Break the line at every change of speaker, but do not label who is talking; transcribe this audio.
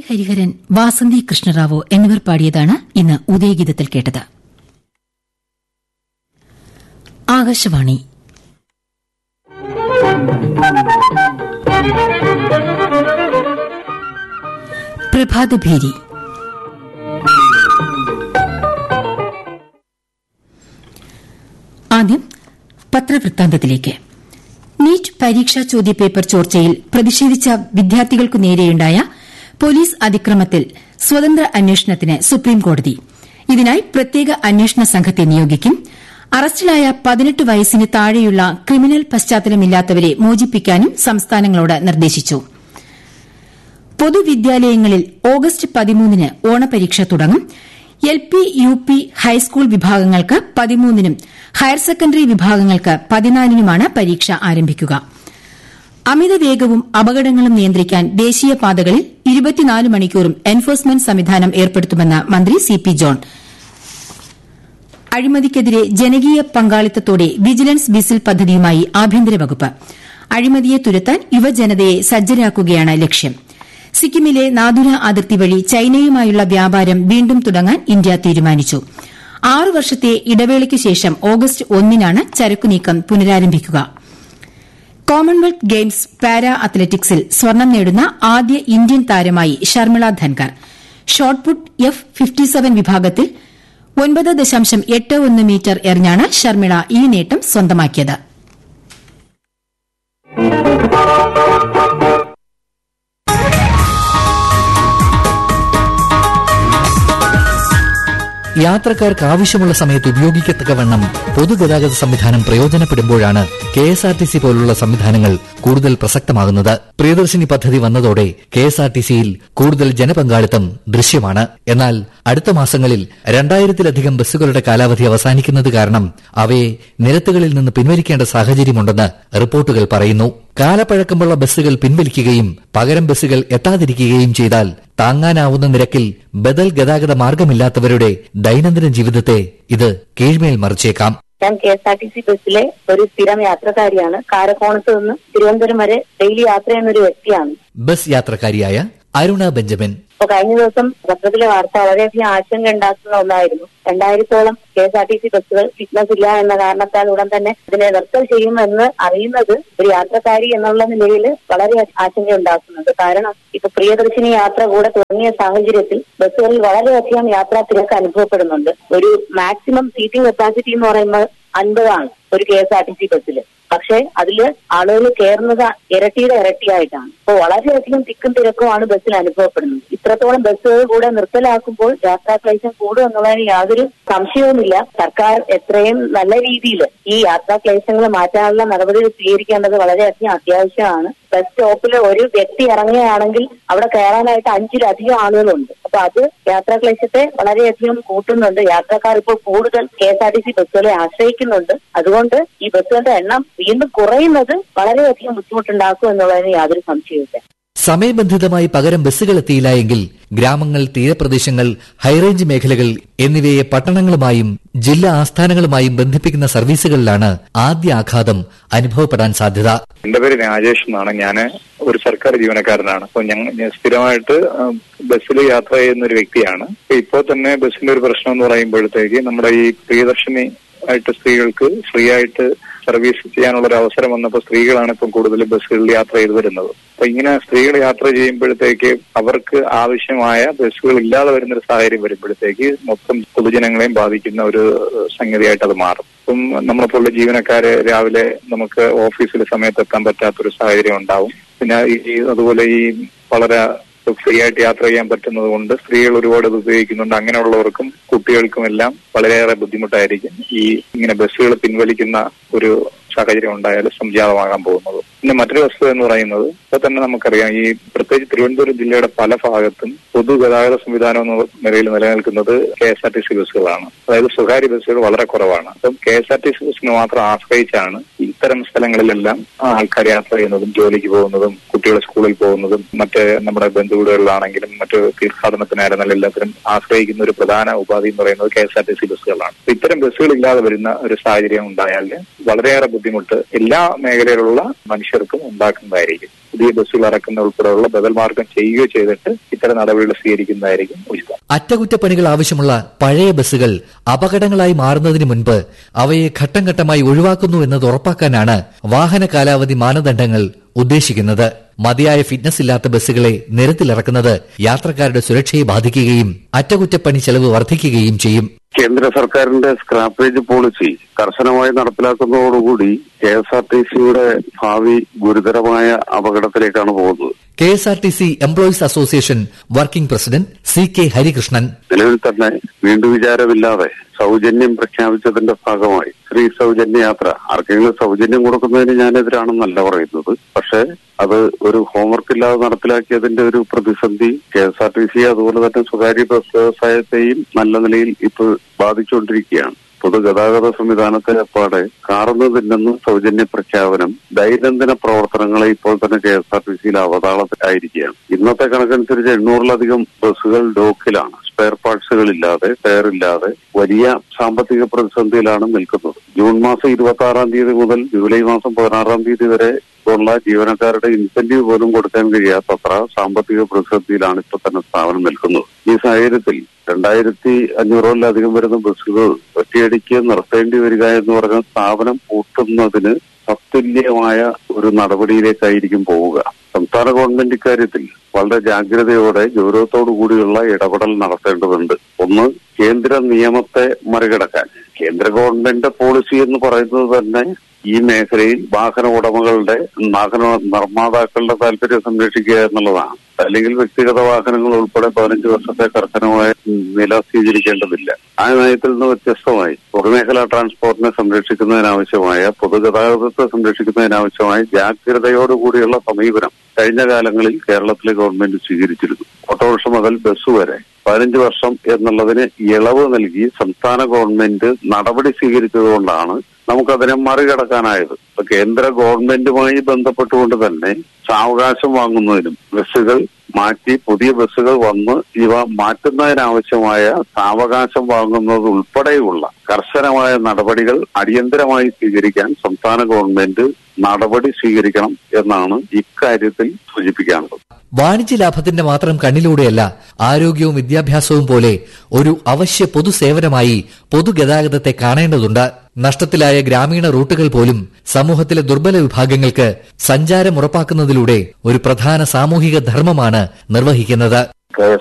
ഹരിഹരൻ വാസന്തി കൃഷ്ണറാവു എന്നിവർ പാടിയതാണ് ഇന്ന് ഉദയഗീതത്തിൽ കേട്ടത് ആകാശവാണി പ്രഭാതഭേരി ആദ്യം പത്രവൃത്താന്തത്തിലേക്ക് നീറ്റ് പരീക്ഷാ ചോദ്യപേപ്പർ ചോർച്ചയിൽ പ്രതിഷേധിച്ച വിദ്യാർത്ഥികൾക്കു നേരെയുണ്ടായ പോലീസ് അതിക്രമത്തിൽ സ്വതന്ത്ര അന്വേഷണത്തിന് സുപ്രീംകോടതി ഇതിനായി പ്രത്യേക അന്വേഷണ സംഘത്തെ നിയോഗിക്കും അറസ്റ്റിലായ പതിനെട്ട് വയസ്സിന് താഴെയുള്ള ക്രിമിനൽ പശ്ചാത്തലമില്ലാത്തവരെ മോചിപ്പിക്കാനും സംസ്ഥാനങ്ങളോട് നിർദ്ദേശിച്ചു പൊതുവിദ്യാലയങ്ങളിൽ ഓഗസ്റ്റ് പതിമൂന്നിന് ഓണപരീക്ഷ തുടങ്ങും L P U P high school വിഭാഗങ്ങൾക്ക് പതിമൂന്നിനും ഹയർ സെക്കൻഡറി വിഭാഗങ്ങൾക്ക് പതിനാലിനുമാണ് പരീക്ഷ ആരംഭിക്കുക അമിതവേഗവും അപകടങ്ങളും നിയന്ത്രിക്കാൻ ദേശീയപാതകളിൽ ഇരുപത്തിനാല് മണിക്കൂറും എൻഫോഴ്സ്മെന്റ് സംവിധാനം ഏർപ്പെടുത്തുമെന്ന് മന്ത്രി സി പി ജോൺ അഴിമതിക്കെതിരെ ജനകീയ പങ്കാളിത്തത്തോടെ വിജിലൻസ് ബിസിൽ പദ്ധതിയുമായി ആഭ്യന്തര വകുപ്പ് അഴിമതിയെ തുരത്താൻ യുവജനതയെ സജ്ജരാക്കുകയാണ് ലക്ഷ്യം സിക്കിമിലെ നാദുര അതിർത്തി വഴി ചൈനയുമായുള്ള വ്യാപാരം വീണ്ടും തുടങ്ങാൻ ഇന്ത്യ തീരുമാനിച്ചു ആറു വർഷത്തെ ഇടവേളയ്ക്കു ശേഷം ഓഗസ്റ്റ് ഒന്നിനാണ് ചരക്കുനീക്കം പുനരാരംഭിക്കുക കോമൺവെൽത്ത് ഗെയിംസ് പാരാ അത്ലറ്റിക്സിൽ സ്വർണം നേടുന്ന ആദ്യ ഇന്ത്യൻ താരമായി Sharmila Dhankar shot put F fifty seven വിഭാഗത്തിൽ ഒൻപത് ദശാംശം എട്ട് ഒന്ന് മീറ്റർ എറിഞ്ഞാണ് ഷർമിള ഈ നേട്ടം സ്വന്തമാക്കിയത്
യാത്രക്കാർക്ക് ആവശ്യമുള്ള സമയത്ത് ഉപയോഗിക്കത്തക്കവണ്ണം പൊതുഗതാഗത സംവിധാനം പ്രയോജനപ്പെടുമ്പോഴാണ് K S R T C പോലുള്ള സംവിധാനങ്ങൾ കൂടുതൽ പ്രസക്തമാകുന്നത് പ്രിയദർശിനി പദ്ധതി വന്നതോടെ കെ എസ് ആർ ടി സിയിൽ കൂടുതൽ ജനപങ്കാളിത്തം ദൃശ്യമാണ് എന്നാൽ അടുത്ത മാസങ്ങളിൽ രണ്ടായിരത്തിലധികം ബസ്സുകളുടെ കാലാവധി അവസാനിക്കുന്നത് കാരണം അവയെ നിരത്തുകളിൽ നിന്ന് പിൻവലിക്കേണ്ട സാഹചര്യമുണ്ടെന്ന് റിപ്പോർട്ടുകൾ പറയുന്നു കാലപ്പഴക്കമുള്ള ബസ്സുകൾ പിൻവലിക്കുകയും പകരം ബസ്സുകൾ എത്താതിരിക്കുകയും ചെയ്താൽ താങ്ങാനാവുന്ന നിരക്കിൽ ബദൽ ഗതാഗത മാർഗമില്ലാത്തവരുടെ ദൈനംദിന ജീവിതത്തെ ഇത് കീഴ്മേൽ മറിച്ചേക്കാം
ഞാൻ K S R T C ബസ്സിലെ ഒരു സ്ഥിരം യാത്രക്കാരിയാണ് കാരക്കോണത്ത് നിന്ന് തിരുവനന്തപുരം വരെ ഡെയിലി യാത്ര ചെയ്യുന്ന ഒരു വ്യക്തിയാണ്
ബസ് യാത്രക്കാരിയായ അരുണ ബെഞ്ചമിൻ
അപ്പൊ കഴിഞ്ഞ ദിവസം പത്രത്തിലെ വാർത്ത വളരെയധികം ആശങ്ക ഉണ്ടാക്കുന്ന ഒന്നായിരുന്നു രണ്ടായിരത്തോളം K S R T C ബസ്സുകൾ ഫിറ്റ്നസ് ഇല്ല എന്ന കാരണത്താൽ ഉടൻ തന്നെ ഇതിനെ നിർത്തൽ ചെയ്യുമെന്ന് അറിയുന്നത് ഒരു യാത്രക്കാരി എന്നുള്ള നിലയിൽ വളരെ ആശങ്ക ഉണ്ടാക്കുന്നുണ്ട് കാരണം ഇപ്പൊ പ്രിയദർശിനി യാത്ര കൂടെ തുടങ്ങിയ സാഹചര്യത്തിൽ ബസ്സുകളിൽ വളരെയധികം യാത്രാ തിരക്ക് അനുഭവപ്പെടുന്നുണ്ട് ഒരു മാക്സിമം സീറ്റിംഗ് കപ്പാസിറ്റി എന്ന് പറയുമ്പോൾ അൻപതാണ് ഒരു K S R T C ബസ്സിൽ പക്ഷെ അതില് ആളുകൾ കയറുന്നത് ഇരട്ടിയുടെ ഇരട്ടിയായിട്ടാണ് അപ്പോൾ വളരെയധികം തിക്കും തിരക്കുമാണ് ബസ്സിൽ അനുഭവപ്പെടുന്നത് ഇത്രത്തോളം ബസ്സുകൾ കൂടെ നിർത്തലാക്കുമ്പോൾ യാത്രാക്ലേശം കൂടും എന്നുള്ളതിന് യാതൊരു സംശയവുമില്ല സർക്കാർ എത്രയും നല്ല രീതിയിൽ ഈ യാത്രാക്ലേശങ്ങൾ മാറ്റാനുള്ള നടപടികൾ സ്വീകരിക്കേണ്ടത് വളരെയധികം അത്യാവശ്യമാണ് ബസ് സ്റ്റോപ്പിൽ ഒരു വ്യക്തി ഇറങ്ങുകയാണെങ്കിൽ അവിടെ കയറാനായിട്ട് അഞ്ചിലധികം ആളുകളുണ്ട് അപ്പൊ അത് യാത്രാക്ലേശത്തെ വളരെയധികം കൂട്ടുന്നുണ്ട് യാത്രക്കാർ ഇപ്പോൾ കൂടുതൽ K S R T C ബസ്സുകളെ ആശ്രയിക്കുന്നുണ്ട് അതുകൊണ്ട് ഈ ബസ്സുകളുടെ എണ്ണം വീണ്ടും കുറയുന്നത് വളരെയധികം ബുദ്ധിമുട്ടുണ്ടാക്കും എന്നുള്ളതിന് യാതൊരു സംശയവുമില്ല
സമയബന്ധിതമായി പകരം ബസ്സുകൾ എത്തിയില്ല എങ്കിൽ ഗ്രാമങ്ങൾ തീരപ്രദേശങ്ങൾ ഹൈറേഞ്ച് മേഖലകൾ എന്നിവയെ പട്ടണങ്ങളുമായും ജില്ലാ ആസ്ഥാനങ്ങളുമായും ബന്ധിപ്പിക്കുന്ന സർവീസുകളിലാണ് ആദ്യ ആഘാതം അനുഭവപ്പെടാൻ സാധ്യത
എന്റെ പേര് രാജേഷ് എന്നാണ് ഞാൻ ഒരു സർക്കാർ ജീവനക്കാരനാണ് അപ്പൊ ഞങ്ങൾ സ്ഥിരമായിട്ട് ബസ്സിൽ യാത്ര ചെയ്യുന്ന ഒരു വ്യക്തിയാണ് ഇപ്പോൾ തന്നെ ബസ്സിന്റെ ഒരു പ്രശ്നം എന്ന് പറയുമ്പോഴത്തേക്ക് നമ്മുടെ ഈ പ്രിയദർശിനി ആയിട്ട് സ്ത്രീകൾക്ക് ഫ്രീ ആയിട്ട് സർവീസ് ചെയ്യാനുള്ള ഒരു അവസരം വന്നപ്പോൾ സ്ത്രീകളാണ് ഇപ്പം കൂടുതൽ ബസ്സുകളിൽ യാത്ര ചെയ്തു വരുന്നത് അപ്പൊ ഇങ്ങനെ സ്ത്രീകൾ യാത്ര ചെയ്യുമ്പോഴത്തേക്ക് അവർക്ക് ആവശ്യമായ ബസ്സുകൾ ഇല്ലാതെ വരുന്ന ഒരു സാഹചര്യം വരുമ്പോഴത്തേക്ക് മൊത്തം പൊതുജനങ്ങളെയും ബാധിക്കുന്ന ഒരു സംഗതിയായിട്ട് അത് മാറും ഇപ്പം നമ്മളെപ്പോലുള്ള ജീവനക്കാര് രാവിലെ നമുക്ക് ഓഫീസിൽ സമയത്ത് എത്താൻ പറ്റാത്തൊരു സാഹചര്യം ഉണ്ടാവും പിന്നെ ഈ അതുപോലെ ഈ വളരെ ഫ്രീ ആയിട്ട് യാത്ര ചെയ്യാൻ പറ്റുന്നത് കൊണ്ട് സ്ത്രീകൾ ഒരുപാട് ഇത് ഉപയോഗിക്കുന്നുണ്ട് അങ്ങനെയുള്ളവർക്കും കുട്ടികൾക്കും എല്ലാം വളരെയേറെ ബുദ്ധിമുട്ടായിരിക്കും ഈ ഇങ്ങനെ ബസ്സുകൾ പിൻവലിക്കുന്ന ഒരു സാഹചര്യം ഉണ്ടായാൽ സംജാതമാകാൻ പോകുന്നത് പിന്നെ മറ്റൊരു വസ്തുത എന്ന് പറയുന്നത് ഇപ്പൊ തന്നെ നമുക്കറിയാം ഈ പ്രത്യേകിച്ച് തിരുവനന്തപുരം ജില്ലയുടെ പല ഭാഗത്തും പൊതുഗതാഗത സംവിധാനം എന്ന നിലയിൽ നിലനിൽക്കുന്നത് K S R T C ബസ്സുകളാണ് അതായത് സ്വകാര്യ ബസ്സുകൾ വളരെ കുറവാണ് അപ്പം K S R T C ബസ്സിന് മാത്രം ആശ്രയിച്ചാണ് ഇത്തരം സ്ഥലങ്ങളിലെല്ലാം ആൾക്കാർ യാത്ര ചെയ്യുന്നതും ജോലിക്ക് പോകുന്നതും കുട്ടികൾ സ്കൂളിൽ പോകുന്നതും മറ്റ് നമ്മുടെ ബന്ധുവീടുകളിലാണെങ്കിലും മറ്റ് തീർത്ഥാടനത്തിനായിരുന്നാലും എല്ലാത്തിനും ആശ്രയിക്കുന്ന ഒരു പ്രധാന ഉപാധി എന്ന് പറയുന്നത് K S R T C ബസ്സുകളാണ് ഇത്തരം ബസ്സുകൾ ഇല്ലാതെ വരുന്ന ഒരു സാഹചര്യം ഉണ്ടായാൽ വളരെയേറെ ബുദ്ധിമുട്ട് എല്ലാ മേഖലയിലുള്ള മനുഷ്യർക്കും ഉണ്ടാക്കുന്നതായിരിക്കും പുതിയ ബസ്സുകൾ ഇറക്കുന്ന ഉൾപ്പെടെയുള്ള ബദൽ മാർഗം ചെയ്യുകയോ ചെയ്തിട്ട് ഇത്തരം നടപടികൾ സ്വീകരിക്കുന്നതായിരിക്കും ഉചിതം
അറ്റകുറ്റപ്പണികൾ ആവശ്യമുള്ള പഴയ ബസ്സുകൾ അപകടങ്ങളായി മാറുന്നതിന് മുൻപ് അവയെ ഘട്ടം ഘട്ടമായി ഒഴിവാക്കുന്നു എന്നത് ഉറപ്പാക്കാനാണ് വാഹന കാലാവധി മാനദണ്ഡങ്ങൾ ഉദ്ദേശിക്കുന്നത് മതിയായ ഫിറ്റ്നസ് ഇല്ലാത്ത ബസ്സുകളെ നിരത്തിലിറക്കുന്നത് യാത്രക്കാരുടെ സുരക്ഷയെ ബാധിക്കുകയും അറ്റകുറ്റപ്പണി ചെലവ് വർദ്ധിക്കുകയും ചെയ്യും
കേന്ദ്ര സർക്കാരിന്റെ സ്ക്രാപ്പേജ് പോളിസി കർശനമായി നടപ്പിലാക്കുന്നതോടുകൂടി കെ എസ് ആർ ടി സിയുടെ ഭാവി ഗുരുതരമായ അപകടത്തിലേക്കാണ് പോകുന്നത്
K S R T C employees association working president C K Harikrishnan
നിലവിൽ തന്നെ വീണ്ടും വിചാരമില്ലാതെ സൗജന്യം പ്രഖ്യാപിച്ചതിന്റെ ഭാഗമായി സ്ത്രീ സൗജന്യ യാത്ര ആർക്കെങ്കിലും സൗജന്യം കൊടുക്കുന്നതിന് ഞാനെതിരാണെന്നല്ല പറയുന്നത് പക്ഷേ അത് ഒരു ഹോംവർക്ക് ഇല്ലാതെ നടപ്പിലാക്കിയതിന്റെ ഒരു പ്രതിസന്ധി K S R T C അതുപോലെ തന്നെ സ്വകാര്യ ബസ് വ്യവസായത്തെയും നല്ല നിലയിൽ ഇപ്പോൾ ബാധിച്ചുകൊണ്ടിരിക്കുകയാണ് പൊതുഗതാഗത സംവിധാനത്തെ അപ്പാടെ കാർന്ന് തിന്നുന്ന സൗജന്യ പ്രഖ്യാപനം ദൈനംദിന പ്രവർത്തനങ്ങളെ ഇപ്പോൾ തന്നെ കെ എസ് ആർ ടി സിയിൽ അവതാളത്തിലായിരിക്കുകയാണ് ഇന്നത്തെ കണക്കനുസരിച്ച് എണ്ണൂറിലധികം ബസ്സുകൾ ഡോക്കിലാണ് സ്പെയർ പാർട്സുകൾ ഇല്ലാതെ ടയർ ഇല്ലാതെ വലിയ സാമ്പത്തിക പ്രതിസന്ധിയിലാണ് നിൽക്കുന്നത് ജൂൺ മാസം ഇരുപത്തി ആറാം തീയതി മുതൽ ജൂലൈ മാസം പതിനാറാം തീയതി വരെ ഉള്ള ജീവനക്കാരുടെ ഇൻസെന്റീവ് പോലും കൊടുക്കാൻ കഴിയാത്തത്ര സാമ്പത്തിക പ്രതിസന്ധിയിലാണ് ഇപ്പൊ തന്നെ സ്ഥാപനം നിൽക്കുന്നത് ഈ സാഹചര്യത്തിൽ രണ്ടായിരത്തി അഞ്ഞൂറോലധികം വരുന്ന ബസ്സുകൾ ഒറ്റയടിക്ക് നിർത്തേണ്ടി വരിക എന്ന് പറഞ്ഞ സ്ഥാപനം പൂട്ടുന്നതിന് തത്തുല്യമായ ഒരു നടപടിയിലേക്കായിരിക്കും പോവുക സംസ്ഥാന ഗവൺമെന്റ് ഇക്കാര്യത്തിൽ വളരെ ജാഗ്രതയോടെ ഗൗരവത്തോടു കൂടിയുള്ള ഇടപെടൽ നടത്തേണ്ടതുണ്ട് ഒന്ന് കേന്ദ്ര നിയമത്തെ മറികടക്കാൻ കേന്ദ്ര ഗവൺമെന്റ് പോളിസി എന്ന് പറയുന്നത് തന്നെ ഈ മേഖലയിൽ വാഹന ഉടമകളുടെ വാഹന നിർമ്മാതാക്കളുടെ താല്പര്യം സംരക്ഷിക്കുക എന്നുള്ളതാണ് അല്ലെങ്കിൽ വ്യക്തിഗത വാഹനങ്ങൾ ഉൾപ്പെടെ പതിനഞ്ച് വർഷത്തെ കർശനമായ നില സ്വീകരിക്കേണ്ടതില്ല ആ നയത്തിൽ നിന്ന് വ്യത്യസ്തമായി പൊതുമേഖലാ ട്രാൻസ്പോർട്ടിനെ സംരക്ഷിക്കുന്നതിനാവശ്യമായ പൊതുഗതാഗതത്തെ സംരക്ഷിക്കുന്നതിനാവശ്യമായ ജാഗ്രതയോടുകൂടിയുള്ള സമീപനം കഴിഞ്ഞ കാലങ്ങളിൽ കേരളത്തിലെ ഗവൺമെന്റ് സ്വീകരിച്ചിരുന്നു ഓട്ടോറിക്ഷ മുതൽ ബസ് വരെ പതിനഞ്ച് വർഷം എന്നുള്ളതിന് ഇളവ് നൽകി സംസ്ഥാന ഗവൺമെന്റ് നടപടി സ്വീകരിച്ചതുകൊണ്ടാണ് നമുക്കതിനെ മറികടക്കാനായത് ഇപ്പൊ കേന്ദ്ര ഗവൺമെന്റുമായി ബന്ധപ്പെട്ടുകൊണ്ട് തന്നെ സാവകാശം വാങ്ങുന്നതിനും ബസ്സുകൾ മാറ്റി പുതിയ ബസ്സുകൾ വന്ന് ഇവ മാറ്റുന്നതിനാവശ്യമായ സാവകാശം വാങ്ങുന്നത് ഉൾപ്പെടെയുള്ള കർശനമായ നടപടികൾ അടിയന്തരമായി സ്വീകരിക്കാൻ സംസ്ഥാന ഗവൺമെന്റ് നടപടി സ്വീകരിക്കണം എന്നാണ് ഇക്കാര്യത്തിൽ സൂചിപ്പിക്കാനുള്ളത്
വാണിജ്യ ലാഭത്തിന്റെ മാത്രം കണ്ണിലൂടെയല്ല ആരോഗ്യവും വിദ്യാഭ്യാസവും പോലെ ഒരു അവശ്യ പൊതുസേവനമായി പൊതുഗതാഗതത്തെ കാണേണ്ടതുണ്ട് നഷ്ടത്തിലായ ഗ്രാമീണ റൂട്ടുകൾ പോലും സമൂഹത്തിലെ ദുർബല വിഭാഗങ്ങൾക്ക് സഞ്ചാരം ഉറപ്പാക്കുന്നതിലൂടെ ഒരു പ്രധാന സാമൂഹിക ധർമ്മമാണ് നിർവഹിക്കുന്നത്
കെ